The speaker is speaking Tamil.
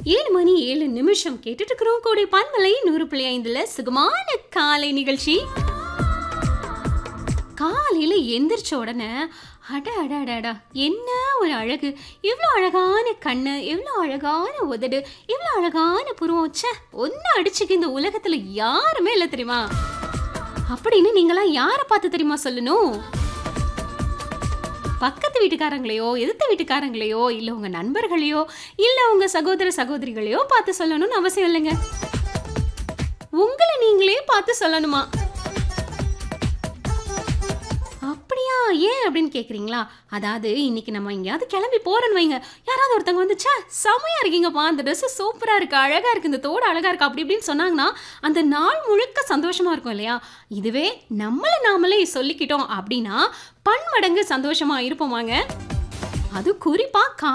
ஏழு மணி ஏழு நிமிஷம் கேட்டுட்டு இருக்கிறோம் கோடை பன்மலை நூறு புள்ளி ஐந்துல சுகமான காலை நிகழ்ச்சி காலையில எந்திரிச்ச உடனே அட அட அட அடா என்ன ஒரு அழகு எவ்வளோ அழகான கண்ணு எவ்வளோ அழகான உதடு எவ்வளோ அழகான புருவம் ச்சே ஒன்று அடிச்சுக்கு இந்த உலகத்துல யாருமே இல்லை தெரியுமா அப்படின்னு நீங்களாம் யாரை பார்த்து தெரியுமா சொல்லணும் பக்கத்து வீட்டுக்காரங்களையோ எதிர்த்த வீட்டுக்காரங்களையோ இல்லை உங்க நண்பர்களையோ இல்லை உங்க சகோதர சகோதரிகளையோ பார்த்து சொல்லணும்னு அவசியம் இல்லைங்க உங்களை நீங்களே பார்த்து சொல்லணுமா அப்படியா ஏன் அப்படின்னு கேட்குறீங்களா அதாவது இன்னைக்கு நம்ம எங்கேயாவது கிளம்பி போறோன்னு வைங்க யாராவது ஒருத்தவங்க வந்து ச்சே செமையா இருக்கீங்கப்பா அந்த ட்ரெஸ் சூப்பராக இருக்கு அழகா இருக்கு இந்த தோடு அழகா இருக்கு அப்படி இப்படின்னு சொன்னாங்கன்னா அந்த நாள் முழுக்க சந்தோஷமா இருக்கும் இல்லையா இதுவே நம்மளை நாமளே சொல்லிக்கிட்டோம் அப்படின்னா பன்மடங்கு சந்தோஷமா இருப்போமாங்க அது குறிப்பா கா